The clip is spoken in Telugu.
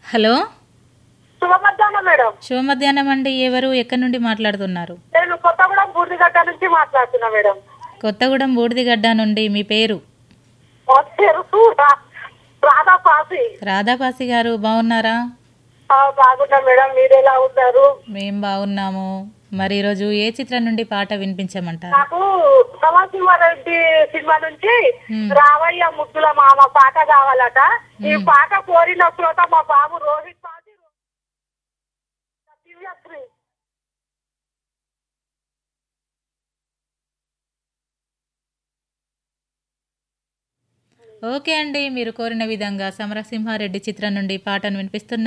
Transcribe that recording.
హలో శుభ మధ్యాహ్నం మేడం శుభ మధ్యాహ్నం అండి ఎవరు ఎక్కడి నుండి మాట్లాడుతున్నారు నేను కొత్తగూడెం బూర్దిగడ్డ నుంచి మాట్లాడుతున్నా మేడం కొత్తగూడెం బూడిదిగడ్డ నుండి మీ పేరు మా పేరు రా- రాధా పాసి రాధాపాసి గారు బాగున్నారా ఆ, బాగున్నా మేడం మీరు ఎలా ఉన్నారు మేం బాగున్నాము మరి ఈరోజు ఏ చిత్రం నుండి పాట వినిపించమంటారు నాకు సమాసింహారెడ్డి సినిమా నుంచి Hmm. రావయ్య ముద్దుల మామ పాట కావాలట ఈ పాట కోరిన శ్రోత మా బాబు రోహిత్ పాసి దివ్యశ్రీ ఓకే అండి మీరు కోరిన విధంగా సమరసింహారెడ్డి చిత్రం నుండి పాటను వినిపిస్తున్నా